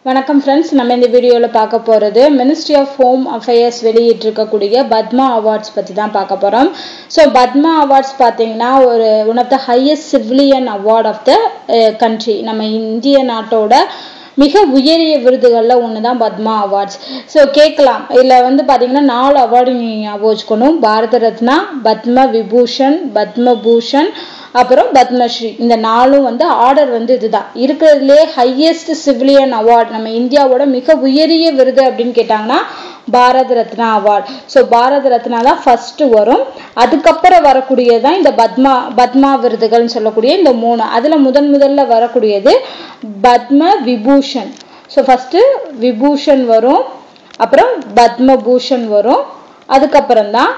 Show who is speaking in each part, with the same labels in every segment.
Speaker 1: வணக்கம் ஃப்ரெண்ட்ஸ் நம்ம இந்த வீடியோவில் பார்க்க போகிறது மினிஸ்ட்ரி ஆஃப் ஹோம் அஃபேர்ஸ் வெளியிட்டிருக்கக்கூடிய பத்மா அவார்ட்ஸ் பற்றி தான் பார்க்க போகிறோம் ஸோ பத்மா அவார்ட்ஸ் பார்த்தீங்கன்னா ஒரு one of the highest civilian award of the country நம்ம இந்திய நாட்டோட மிக உயரிய விருதுகளில் ஒன்று தான் பத்மா அவார்ட்ஸ் ஸோ கேட்கலாம் இதில் வந்து பார்த்தீங்கன்னா நாலு அவார்டு நீங்கள் ஞாபகம் வச்சுக்கணும் பாரத ரத்னா பத்ம விபூஷன் பத்ம பூஷன் அப்புறம் பத்மஸ்ரீ இந்த நாலும் வந்து ஆர்டர் வந்து இதுதான் இருக்கிறதுலே ஹையஸ்ட் சிவிலியன் அவார்ட் நம்ம இந்தியாவோட மிக உயரிய விருது அப்படின்னு கேட்டாங்கன்னா பாரத ரத்னா அவார்ட் ஸோ பாரத ரத்னா தான் ஃபர்ஸ்ட் வரும் அதுக்கப்புறம் வரக்கூடியது தான் இந்த பத்மா பத்மா விருதுகள்னு சொல்லக்கூடிய இந்த மூணு அதில் முதன் முதல்ல வரக்கூடியது பத்ம விபூஷன் ஸோ ஃபஸ்ட்டு விபூஷன் வரும் அப்புறம் பத்மபூஷன் வரும் அதுக்கப்புறம் தான்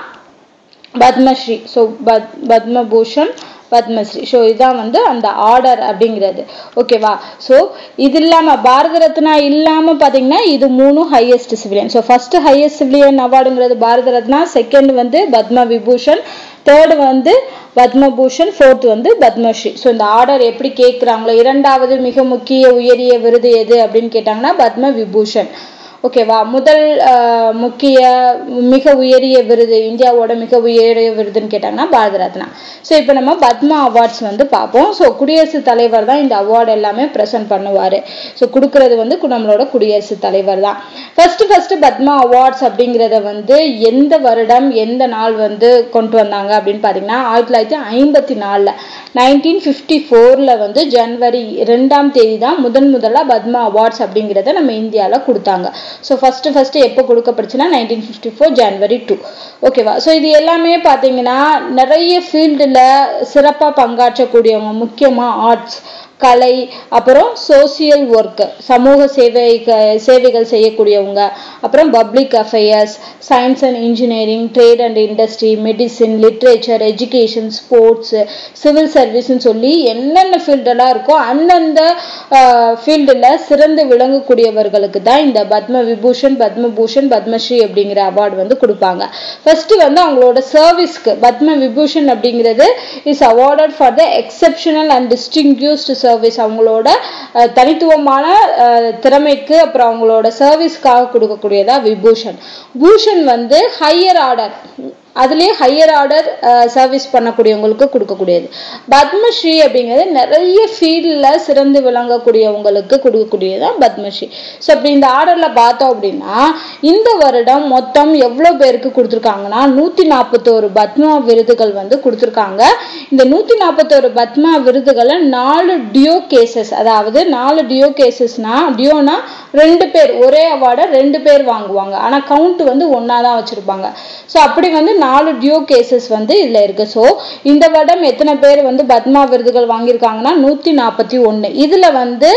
Speaker 1: பத்மஸ்ரீ ஸோ பத் பத்மபூஷன் பத்மஸ்ரீ ஸோ இதுதான் வந்து அந்த ஆர்டர் அப்படிங்கிறது ஓகேவா ஸோ இது இல்லாமல் பாரத ரத்னா இல்லாமல் பார்த்தீங்கன்னா இது மூணும் highest civilian so first highest civilian அவார்டுங்கிறது பாரத ரத்னா செகண்ட் வந்து பத்ம விபூஷன் தேர்டு வந்து பத்மபூஷன் ஃபோர்த் வந்து பத்மஸ்ரீ ஸோ இந்த ஆர்டர் எப்படி கேட்குறாங்களோ இரண்டாவது மிக முக்கிய உயரிய விருது எது அப்படின்னு கேட்டாங்கன்னா பத்ம விபூஷன் ஓகேவா முதல் முக்கிய மிக உயரிய விருது இந்தியாவோட மிக உயரிய விருதுன்னு கேட்டாங்கன்னா பாரத ரத்னா ஸோ இப்போ நம்ம பத்மா அவார்ட்ஸ் வந்து பார்ப்போம் ஸோ குடியரசுத் தலைவர் தான் இந்த அவார்டு எல்லாமே ப்ரெசென்ட் பண்ணுவார் ஸோ கொடுக்கறது வந்து நம்மளோட குடியரசுத் தலைவர் தான் ஃபர்ஸ்ட் ஃபர்ஸ்ட் பத்மா அவார்ட்ஸ் அப்படிங்கிறத வந்து எந்த வருடம் எந்த நாள் வந்து கொண்டு வந்தாங்க அப்படின்னு பார்த்தீங்கன்னா ஆயிரத்தி தொள்ளாயிரத்தி ஐம்பத்தி நாலில் நைன்டீன் ஃபிஃப்டி ஃபோரில் வந்து ஜனவரி ரெண்டாம் தேதி தான் முதன் முதலாக பத்மா அவார்ட்ஸ் அப்படிங்கிறத நம்ம இந்தியாவில் கொடுத்தாங்க ஸோ ஃபஸ்ட்டு ஃபஸ்ட்டு எப்போ கொடுக்கப்படுச்சுன்னா nineteen fifty four January two ஓகேவா ஸோ இது எல்லாமே பார்த்தீங்கன்னா நிறைய ஃபீல்டில் சிறப்பாக பங்காற்றக்கூடியவங்க முக்கியமாக ஆர்ட்ஸ் கலை அப்புறம் சோசியல் ஒர்க் சமூக சேவை சேவைகள் செய்யக்கூடியவங்க அப்புறம் public affairs science and engineering trade and industry medicine literature education sports civil சர்வீஸ்ன்னு சொல்லி என்னென்ன ஃபீல்டெல்லாம் இருக்கோ அந்தந்த ஃபீல்டில் சிறந்து விளங்கக்கூடியவர்களுக்கு தான் இந்த பத்ம விபூஷன் பத்மபூஷன் பத்மஸ்ரீ அப்படிங்கிற அவார்டு வந்து கொடுப்பாங்க ஃபர்ஸ்ட் வந்து அவங்களோட சர்வீஸ்க்கு பத்ம விபூஷன் அப்படிங்கிறது is awarded for the exceptional and distinguished service அவங்களோட தனித்துவமான திறமைக்கு அப்புறம் அவங்களோட சர்வீஸ்க்காக கொடுக்கக்கூடியதா விபூஷன் பூஷன் வந்து ஹையர் ஆர்டர் அதுலேயே ஹையர் ஆர்டர் சர்வீஸ் பண்ணக்கூடியவங்களுக்கு கொடுக்கக்கூடியது பத்மஸ்ரீ அப்படிங்கிறது நிறைய ஃபீல்டில் சிறந்து விளங்கக்கூடியவங்களுக்கு கொடுக்கக்கூடியது தான் பத்மஸ்ரீ ஸோ அப்படி இந்த ஆர்டரில் பார்த்தோம் அப்படின்னா இந்த வருடம் மொத்தம் எவ்வளோ பேருக்கு கொடுத்துருக்காங்கன்னா நூற்றி நாற்பத்தோரு பத்மா விருதுகள் வந்து கொடுத்துருக்காங்க இந்த நூற்றி நாற்பத்தோரு பத்மா விருதுகளை நாலு டியோ கேசஸ் அதாவது நாலு டியோ கேசஸ்னா டியோனா ரெண்டு பேர் ஒரே அவார்டை ரெண்டு பேர் வாங்குவாங்க ஆனால் கவுண்ட் வந்து ஒன்றா தான் வச்சுருப்பாங்க ஸோ அப்படி வந்து நாலு டியோ கேசஸ் வந்து இதில் இருக்கு ஸோ இந்த வருடம் எத்தனை பேர் வந்து பத்மா விருதுகள் வாங்கியிருக்காங்கன்னா நூற்றி நாற்பத்தி ஒன்று இதில் வந்து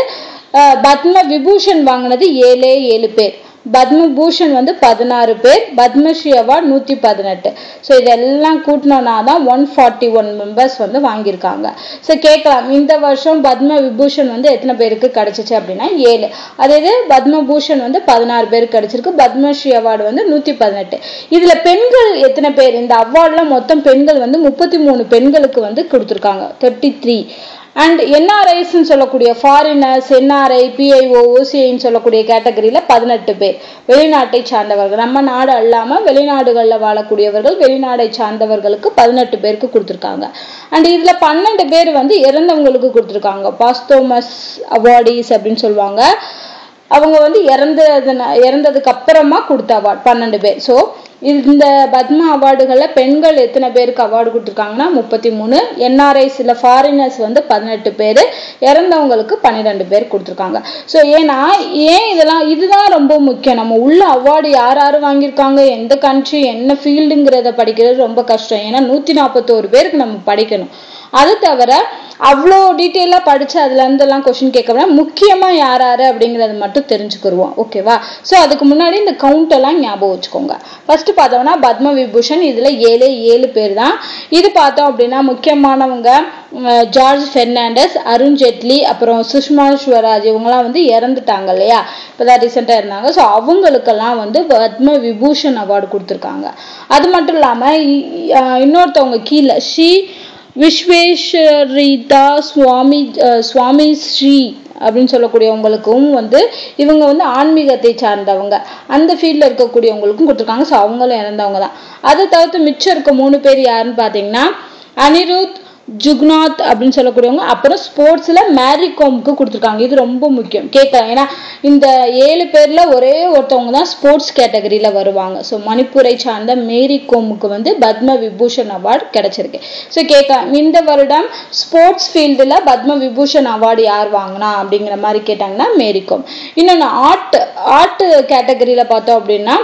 Speaker 1: பத்ம விபூஷன் வாங்கினது ஏழே ஏழு பேர் பத்மபூஷன் வந்து பதினாறு பேர் பத்மஸ்ரீ அவார்ட் நூற்றி பதினெட்டு ஸோ இதெல்லாம் கூட்டினோன்னா தான் ஒன் ஃபார்ட்டி ஒன் மெம்பர்ஸ் வந்து வாங்கியிருக்காங்க ஸோ கேட்கலாம் இந்த வருஷம் பத்ம விபூஷன் வந்து எத்தனை பேருக்கு கிடைச்சிச்சு அப்படின்னா ஏழு அதே இது பத்மபூஷன் வந்து பதினாறு பேருக்கு கிடைச்சிருக்கு பத்மஸ்ரீ அவார்டு வந்து நூற்றி பதினெட்டு இதில் பெண்கள் எத்தனை பேர் இந்த அவார்டில் மொத்தம் பெண்கள் வந்து முப்பத்தி மூணு பெண்களுக்கு வந்து கொடுத்துருக்காங்க தேர்ட்டி த்ரீ அண்ட் என்ஆர்ஐஸ்ன்னு சொல்லக்கூடிய ஃபாரினர்ஸ் என்ஆர்ஐ பிஐஓ ஓசிஐன்னு சொல்லக்கூடிய கேட்டகரியில் பதினெட்டு பேர் வெளிநாட்டை சார்ந்தவர்கள் நம்ம நாடு அல்லாமல் வெளிநாடுகளில் வாழக்கூடியவர்கள் வெளிநாடை சார்ந்தவர்களுக்கு பதினெட்டு பேருக்கு கொடுத்துருக்காங்க அண்ட் இதில் பன்னெண்டு பேர் வந்து இறந்தவங்களுக்கு கொடுத்துருக்காங்க பாஸ்தோமஸ் அவார்டிஸ் அப்படின்னு சொல்லுவாங்க அவங்க வந்து இறந்தது இறந்ததுக்கு அப்புறமா கொடுத்த அவார்ட் பன்னெண்டு பேர் ஸோ இந்த பத்மா அவார்டுகளில் பெண்கள் எத்தனை பேருக்கு அவார்டு கொடுத்துருக்காங்கன்னா முப்பத்தி மூணு என்ஆர்ஐஸ் இல்லை ஃபாரினர்ஸ் வந்து பதினெட்டு பேர் இறந்தவங்களுக்கு பன்னிரெண்டு பேர் கொடுத்துருக்காங்க ஸோ ஏன்னா ஏன் இதெல்லாம் இதுதான் ரொம்ப முக்கியம் நம்ம உள்ள அவார்டு யார் யார் வாங்கியிருக்காங்க எந்த கண்ட்ரி என்ன ஃபீல்டுங்கிறத படிக்கிறது ரொம்ப கஷ்டம் ஏன்னா நூற்றி நாற்பத்தோரு பேருக்கு நம்ம படிக்கணும் அது தவிர அவ்வளோ டீட்டெயிலாக படித்து அதுலேருந்தெல்லாம் கொஷின் கேட்க முக்கியமாக யார் யார் அப்படிங்கிறத மட்டும் தெரிஞ்சுக்கிடுவோம் ஓகேவா ஸோ அதுக்கு முன்னாடி இந்த கவுண்டெல்லாம் ஞாபகம் வச்சுக்கோங்க ஃபஸ்ட்டு பார்த்தோம்னா பத்ம விபூஷன் இதில் ஏழு ஏழு பேர் தான் இது பார்த்தோம் அப்படின்னா முக்கியமானவங்க ஜார்ஜ் ஃபெர்னாண்டஸ் அருண் ஜெட்லி அப்புறம் சுஷ்மா ஸ்வராஜ் இவங்கெல்லாம் வந்து இறந்துட்டாங்க இல்லையா இப்போ தான் ரீசெண்டாக இருந்தாங்க ஸோ அவங்களுக்கெல்லாம் வந்து பத்ம விபூஷன் அவார்டு கொடுத்துருக்காங்க அது மட்டும் இல்லாமல் இன்னொருத்தவங்க கீழே ஸ்ரீ விஸ்வேஸ்வரிதா சுவாமி சுவாமி ஸ்ரீ அப்படின்னு சொல்லக்கூடியவங்களுக்கும் வந்து இவங்க வந்து ஆன்மீகத்தை சார்ந்தவங்க அந்த ஃபீல்டில் இருக்கக்கூடியவங்களுக்கும் கொடுத்துருக்காங்க ஸோ அவங்களும் இறந்தவங்க தான் அதை தவிர்த்து மிச்சம் இருக்க மூணு பேர் யாருன்னு பார்த்தீங்கன்னா அனிருத் ஜுக்நாத் அப்படின்னு சொல்லக்கூடியவங்க அப்புறம் ஸ்போர்ட்ஸில் மேரி கோம்க்கு கொடுத்துருக்காங்க இது ரொம்ப முக்கியம் கேட்கலாம் ஏன்னா இந்த ஏழு பேரில் ஒரே ஒருத்தவங்க தான் ஸ்போர்ட்ஸ் கேட்டகரியில் வருவாங்க ஸோ மணிப்பூரை சார்ந்த மேரி கோமுக்கு வந்து பத்ம விபூஷன் அவார்டு கிடைச்சிருக்கு ஸோ கேட்கலாம் இந்த வருடம் ஸ்போர்ட்ஸ் ஃபீல்டில் பத்ம விபூஷன் அவார்டு யார் வாங்கினா அப்படிங்கிற மாதிரி கேட்டாங்கன்னா மேரி கோம் இன்னொன்று ஆர்ட் ஆர்ட் கேட்டகரியில் பார்த்தோம் அப்படின்னா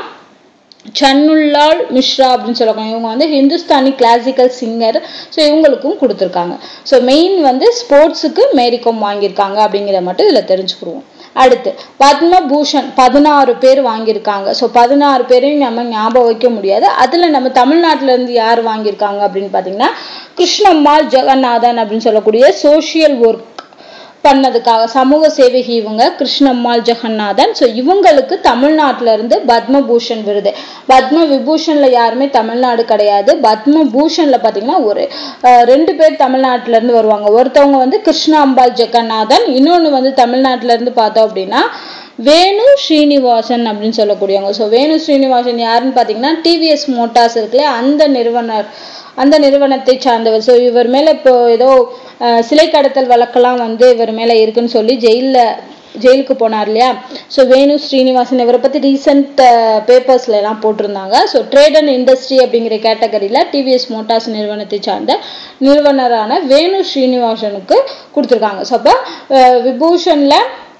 Speaker 1: சன்னுல்லால் மிஸ்ரா அப்படின்னு சொல்லுவாங்க இவங்க வந்து ஹிந்துஸ்தானி கிளாசிக்கல் சிங்கர் ஸோ இவங்களுக்கும் கொடுத்துருக்காங்க ஸோ மெயின் வந்து ஸ்போர்ட்ஸுக்கு மேரிகோம் வாங்கியிருக்காங்க அப்படிங்கிறத மட்டும் இதில் தெரிஞ்சுக்கிடுவோம் அடுத்து பத்மபூஷன் பதினாறு பேர் வாங்கியிருக்காங்க ஸோ பதினாறு பேரையும் நம்ம ஞாபகம் வைக்க முடியாது அதில் நம்ம தமிழ்நாட்டில இருந்து யார் வாங்கியிருக்காங்க அப்படின்னு பார்த்தீங்கன்னா கிருஷ்ணம்மாள் ஜெகநாதன் அப்படின்னு சொல்லக்கூடிய சோஷியல் ஒர்க் பண்ணதுக்காக சமூக சேவகி இவங்க கிருஷ்ணம்மாள் ஜெகநாதன் ஸோ இவங்களுக்கு தமிழ்நாட்டில இருந்து பத்மபூஷன் விருது பத்ம விபூஷன்ல யாருமே தமிழ்நாடு கிடையாது பத்மபூஷன்ல பாத்தீங்கன்னா ஒரு அஹ், ரெண்டு பேர் தமிழ்நாட்டில இருந்து வருவாங்க ஒருத்தவங்க வந்து கிருஷ்ணாம்பாள் ஜெகநாதன் இன்னொன்னு வந்து தமிழ்நாட்டில இருந்து பார்த்தோம் அப்படின்னா வேணு ஸ்ரீனிவாசன் அப்படின்னு சொல்லக்கூடியவங்க ஸோ வேணு ஸ்ரீனிவாசன் யாருன்னு பார்த்தீங்கன்னா டிவிஎஸ் மோட்டார்ஸ் இருக்குல்ல அந்த நிறுவனர் அந்த நிறுவனத்தை சார்ந்தவர் ஸோ இவர் மேல இப்போ ஏதோ அஹ், சிலை கடத்தல் வழக்கெல்லாம் வந்து இவர் மேல இருக்குன்னு சொல்லி ஜெயில்ல ஜெயிலுக்கு போனார் இல்லையா ஸோ வேணு ஸ்ரீனிவாசன் இவரை பத்தி ரீசெண்ட் பேப்பர்ஸ்ல எல்லாம் போட்டிருந்தாங்க ஸோ ட்ரேட் அண்ட் இண்டஸ்ட்ரி அப்படிங்கிற கேட்டகரியில டிவிஎஸ் மோட்டார்ஸ் நிறுவனத்தை சார்ந்த நிறுவனரான வேணு ஸ்ரீனிவாசனுக்கு கொடுத்துருக்காங்க ஸோ அப்போ விபூஷன்ல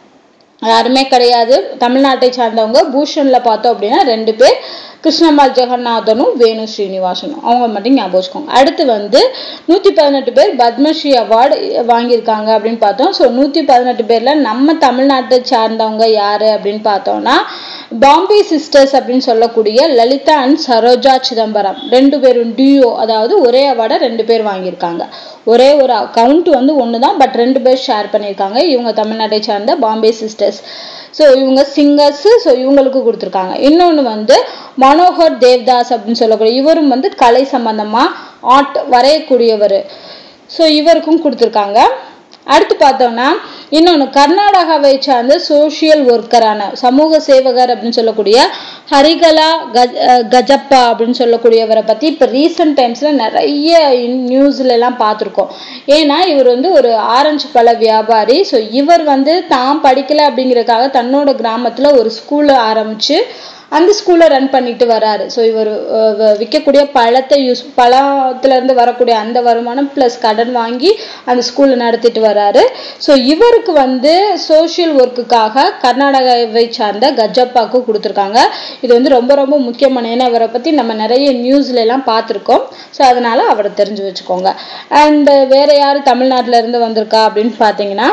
Speaker 1: யாருமே கிடையாது தமிழ்நாட்டை சார்ந்தவங்க பூஷன்ல பார்த்தோம் அப்படின்னா ரெண்டு பேர் கிருஷ்ணம்மாள் ஜெகநாதனும் வேணு ஸ்ரீனிவாசனும் அவங்க மட்டும் ஞாபகம் வச்சுக்கோங்க அடுத்து வந்து நூற்றி பதினெட்டு பேர் பத்மஸ்ரீ அவார்டு வாங்கியிருக்காங்க அப்படின்னு பார்த்தோம் ஸோ நூற்றி பதினெட்டு பேரில் நம்ம தமிழ்நாட்டை சார்ந்தவங்க யாரு அப்படின்னு பார்த்தோம்னா பாம்பே சிஸ்டர்ஸ் அப்படின்னு சொல்லக்கூடிய லலிதா அண்ட் சரோஜா சிதம்பரம் ரெண்டு பேரும் டியூ அதாவது ஒரே அவார்டை ரெண்டு பேர் வாங்கியிருக்காங்க ஒரே ஒரு அக்கவுண்ட் வந்து ஒன்று தான் பட் ரெண்டு பேர் ஷேர் பண்ணியிருக்காங்க இவங்க தமிழ்நாட்டை சார்ந்த பாம்பே சிஸ்டர்ஸ் ஸோ இவங்க சிங்கர்ஸ் ஸோ இவங்களுக்கு கொடுத்துருக்காங்க இன்னொன்று வந்து மனோகர் தேவ்தாஸ் அப்படின்னு சொல்லக்கூடிய இவரும் வந்து கலை சம்பந்தமா ஆர்ட் வரையக்கூடியவர் ஸோ இவருக்கும் கொடுத்துருக்காங்க அடுத்து பார்த்தோம்னா இன்னொன்று கர்நாடகாவை சார்ந்த சோஷியல் ஒர்க்கரான சமூக சேவகர் அப்படின்னு சொல்லக்கூடிய ஹரிகலா கஜ அஹ் கஜப்பா அப்படின்னு சொல்லக்கூடியவரை பற்றி இப்போ ரீசெண்ட் டைம்ஸில் நிறைய நியூஸ்ல எல்லாம் பார்த்துருக்கோம் ஏன்னா இவர் வந்து ஒரு ஆரஞ்சு பழ வியாபாரி ஸோ இவர் வந்து தான் படிக்கல அப்படிங்கறதுக்காக தன்னோட கிராமத்தில் ஒரு ஸ்கூலை ஆரம்பிச்சு அந்த ஸ்கூலை ரன் பண்ணிட்டு வராரு ஸோ இவர் அஹ், வ- விற்கக்கூடிய பழத்தை யூஸ் பழத்துல இருந்து வரக்கூடிய அந்த வருமானம் ப்ளஸ் கடன் வாங்கி அந்த ஸ்கூலை நடத்திட்டு வராரு ஸோ இவருக்கு வந்து சோஷியல் ஒர்க்குக்காக கர்நாடகாவை சார்ந்த கஜப்பாக்கு கொடுத்துருக்காங்க இது வந்து ரொம்ப ரொம்ப முக்கியமான ஏன்னா இவரை பற்றி நம்ம நிறைய நியூஸ்ல எல்லாம் பார்த்துருக்கோம் ஸோ அதனால அவரை தெரிஞ்சு வச்சுக்கோங்க அண்ட் வேற யார் தமிழ்நாட்டுல இருந்து வந்திருக்கா அப்படின்னு பார்த்தீங்கன்னா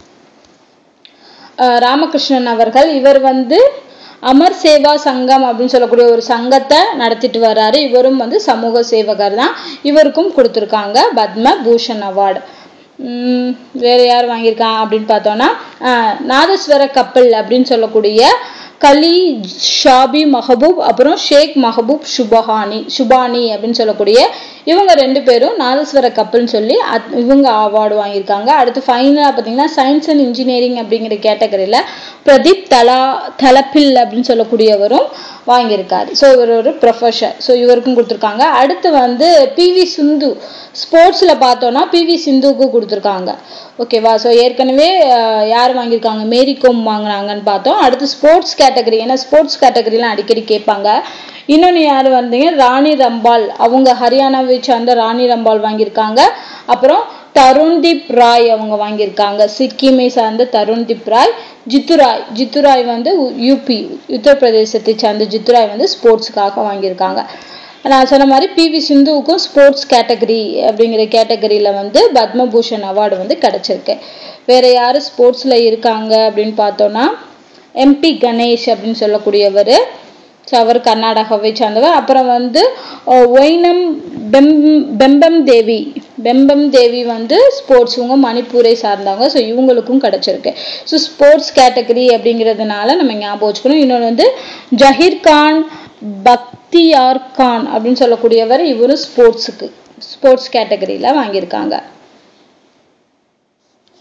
Speaker 1: அஹ் ராமகிருஷ்ணன் அவர்கள் இவர் வந்து அமர் சேவா சங்கம் அப்படின்னு சொல்லக்கூடிய ஒரு சங்கத்தை நடத்திட்டு வர்றாரு இவரும் வந்து சமூக சேவகர் தான் இவருக்கும் கொடுத்துருக்காங்க பத்ம பூஷன் அவார்டு வேற யார் வாங்கியிருக்கான் அப்படின்னு பார்த்தோம்னா அஹ் நாதஸ்வர கப்பல் அப்படின்னு சொல்லக்கூடிய கலி ஷாபி மஹபூப் அப்புறம் ஷேக் மஹபூப் சுபஹானி சுபானி அப்படின்னு சொல்லக்கூடிய இவங்க ரெண்டு பேரும் நாதஸ்வர கப்பல்னு சொல்லி அத்- இவங்க அவார்டு வாங்கியிருக்காங்க அடுத்து ஃபைனலாக பார்த்தீங்கன்னா சயின்ஸ் அண்ட் இன்ஜினியரிங் அப்படிங்கிற கேட்டகரியில் பிரதீப் தலா தலப்பில் அப்படின்னு சொல்லக்கூடியவரும் வாங்கியிருக்காரு ஸோ இவர் ஒரு ப்ரொஃபஷர் ஸோ இவருக்கும் கொடுத்துருக்காங்க அடுத்து வந்து பிவி சிந்து ஸ்போர்ட்ஸில் பார்த்தோன்னா பிவி சிந்துவுக்கு கொடுத்துருக்காங்க ஓகேவா ஸோ ஏற்கனவே அஹ், யார் வாங்கியிருக்காங்க மேரி கோம் வாங்கினாங்கன்னு பார்த்தோம் அடுத்து ஸ்போர்ட்ஸ் கேட்டகரி ஏன்னா ஸ்போர்ட்ஸ் கேட்டகரிலாம் அடிக்கடி கேட்பாங்க இன்னொன்று யார் வந்தீங்க ராணி ரம்பால் அவங்க ஹரியானாவை சார்ந்த ராணி ரம்பால் வாங்கியிருக்காங்க அப்புறம் தருண்தீப் ராய் அவங்க வாங்கியிருக்காங்க சிக்கிமை சார்ந்த தருண்தீப் ராய் ஜித்துராய் ஜித்துராய் வந்து யூபி உத்தரப்பிரதேசத்தை சார்ந்த ஜித்துராய் வந்து ஸ்போர்ட்ஸுக்காக வாங்கியிருக்காங்க நான் சொன்ன மாதிரி பிவி சிந்துவுக்கும் ஸ்போர்ட்ஸ் கேட்டகரி அப்படிங்கிற கேட்டகரியில் வந்து பத்மபூஷன் அவார்டு வந்து கிடைச்சிருக்கு வேற யார் ஸ்போர்ட்ஸில் இருக்காங்க அப்படின்னு பார்த்தோன்னா எம்பி கணேஷ் அப்படின்னு சொல்லக்கூடியவர் ஸோ அவர் கர்நாடகாவை சார்ந்தவர் அப்புறம் வந்து அஹ், ஒய்னம் பெம் பெம்பம் தேவி பெம்பம் தேவி வந்து ஸ்போர்ட்ஸ் இவங்க மணிப்பூரை சார்ந்தவங்க ஸோ இவங்களுக்கும் கிடைச்சிருக்கு ஸோ ஸ்போர்ட்ஸ் கேட்டகரி அப்படிங்கிறதுனால நம்ம ஞாபகம் வச்சுக்கணும் இன்னொன்று வந்து ஜஹீர் கான் பக்தியார் கான் அப்படின்னு சொல்லக்கூடியவர் இவரும் ஸ்போர்ட்ஸுக்கு ஸ்போர்ட்ஸ் கேட்டகரியில் வாங்கியிருக்காங்க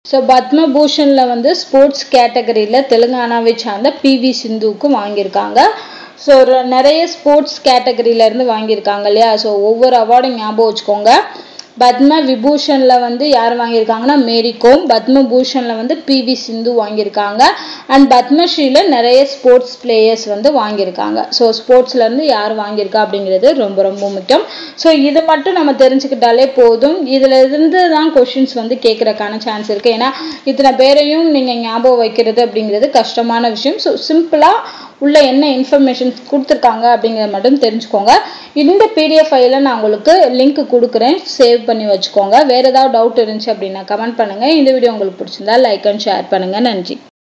Speaker 1: ஸோ பத்மபூஷனில் வந்து ஸ்போர்ட்ஸ் கேட்டகரியில் தெலுங்கானாவை சார்ந்த பிவி சிந்துவுக்கு வாங்கியிருக்காங்க ஸோ நிறைய ஸ்போர்ட்ஸ் கேட்டகரியிலேருந்து வாங்கியிருக்காங்க இல்லையா ஸோ ஒவ்வொரு அவார்டும் ஞாபகம் வச்சுக்கோங்க பத்ம விபூஷனில் வந்து யார் வாங்கியிருக்காங்கன்னா மேரி கோம் பத்மபூஷனில் வந்து பிவி சிந்து வாங்கியிருக்காங்க அண்ட் பத்மஸ்ரீல நிறைய ஸ்போர்ட்ஸ் பிளேயர்ஸ் வந்து வாங்கியிருக்காங்க ஸோ ஸ்போர்ட்ஸ்லேருந்து யார் வாங்கியிருக்கா அப்படிங்கிறது ரொம்ப ரொம்ப முக்கியம் ஸோ இது மட்டும் நம்ம தெரிஞ்சுக்கிட்டாலே போதும் இதில் இருந்து தான் கொஷின்ஸ் வந்து கேட்குறக்கான சான்ஸ் இருக்குது ஏன்னா இத்தனை பேரையும் நீங்கள் ஞாபகம் வைக்கிறது அப்படிங்கிறது கஷ்டமான விஷயம் ஸோ சிம்பிளாக உள்ள என்ன இன்ஃபர்மேஷன் கொடுத்துருக்காங்க அப்படிங்கிறத மட்டும் தெரிஞ்சுக்கோங்க இந்த பிடிஎஃப் ஃபைலை நான் உங்களுக்கு லிங்க் கொடுக்குறேன் சேவ் பண்ணி வச்சுக்கோங்க வேறு ஏதாவது டவுட் இருந்துச்சு அப்படின்னா கமெண்ட் பண்ணுங்கள் இந்த வீடியோ உங்களுக்கு பிடிச்சிருந்தா லைக் அண்ட் ஷேர் பண்ணுங்கள் நன்றி